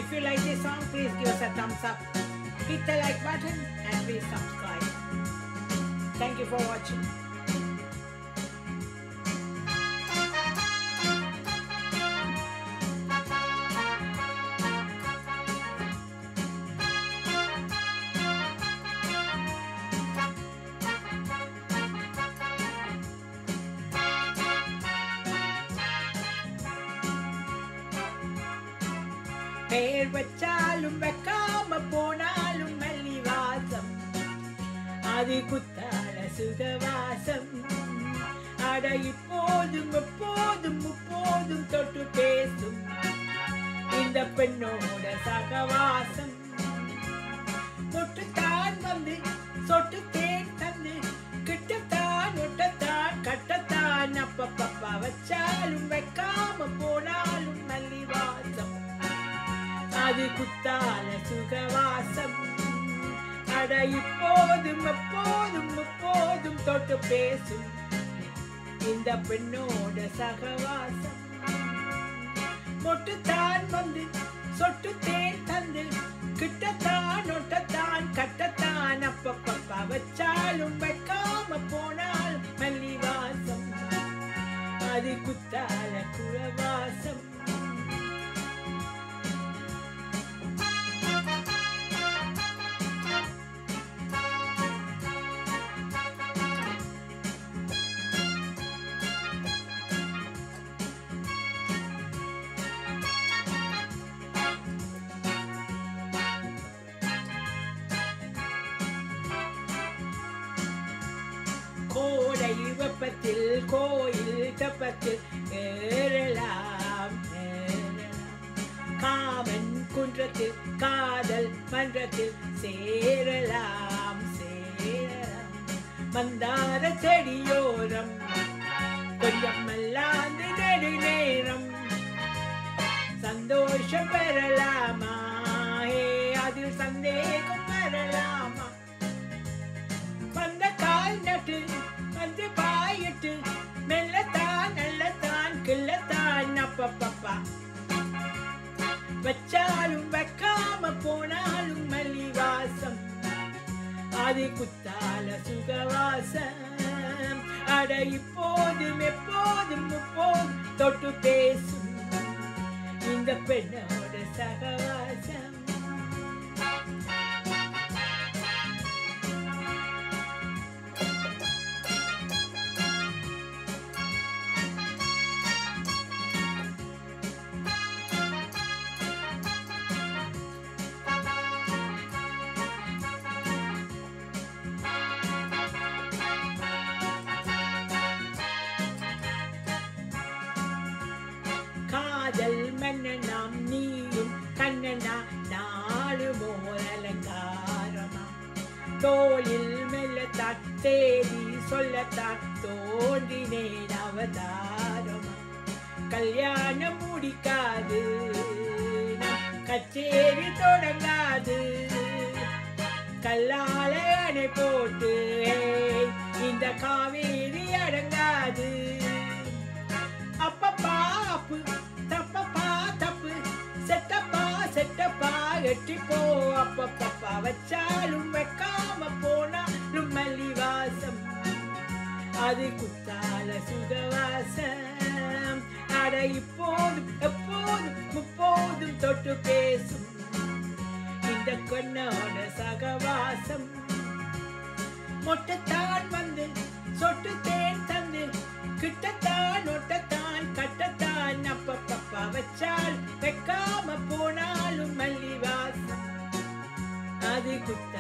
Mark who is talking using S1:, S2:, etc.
S1: If you like this song, please give us a thumbs up. Hit the like button and please subscribe. Thank you for watching. பேர் வச்சாலும் வைக்காம போனாலும் மல்லிவாசம் அது குத்தால சுகவாசம் அட இப்போதும் எப்போதும் முப்போதும் தொட்டு பேசும் இந்த பெண்ணோட சகவாசம் தொட்டுத்தான் வந்து சொட்டு தேன் தந்து கிட்டத்தான் ஒட்டத்தான் கட்டத்தான் அப்பப்பப்பா வச்சாலும் வைக்காம போனாலும் மல்லிவாசம் அது குத்தால சுகவாசம் அட இப்போதும் எப்போதும் எப்போதும் தொட்டு பேசும் இந்த பெண்ணோட சகவாசம் மொட்டுத்தான் வந்து சொட்டு தேன் தந்து கிட்டத்தான் ஒட்டத்தான் கட்டத்தான் அப்பப்பப்பா வச்சாலும் வைக்காம போனால் மல்லிவாசம் அது குத்தால குலவாசம் கோடை வெப்பத்தில் கோயில் தப்பத்தில் ஏறலாம் ஏறலாம். காமன் குன்றத்தில் காதல் மன்றத்தில் சேரலாம் சேரலாம் மந்தார செடியோரம் கொஞ்சம் மல்லாந்து நெடு நேரம் சந்தோஷம் பெறலாமா ஏ அதில் சந்தேகம் வரலாமா வந்த கால் நட்டு வந்து பாயிட்டு மெல்லத்தான் நல்லத்தான் கிள்ளத்தான் அப்பப்பப்பா வச்சாலும் வைக்காம போனாலும் மல்லிவாசம் அது குத்தால சுகவாசம் அட இப்போதும் எப்போதும் முப்போதும் தொட்டு பேசும் இந்த பெண்ணோட சகவாசம் காதல் மன்னனாம் நீயும் கண்ணனா நாலு மோர் அலங்காரமா தோளில் மெல்லத்தான் தேடி சொல்லத்தான் தோன்றினேன் அவதாரமா கல்யாணம் முடிக்காது நம் கச்சேரி தொடங்காது கல்லால அணை போட்டு ஏய், இந்த காவேரி அடங்காது அப்பப்பா அப்பு தப்பப்பா தப்பு செட்டப்பா செட்டப்பா எட்டிப்போ அப்பப்பப்பா வச்சாலும் வைக்காம போனாலும் மல்லிவாசம் அது குத்தால சுகவாசம் அட இப்போதும் எப்போதும் முப்போதும் தொட்டு பேசும் இந்த கண்ணோட சகவாசம் மொட்டத்தான் வந்து சொட்டு தேன் தந்து கிட்டத்தான் ஒட்டத்தான் கட்டத்தான் அப்பப்பப்பா வச்சால் வைக்காம போனாலும் மல்லிவாசம் அது குத்த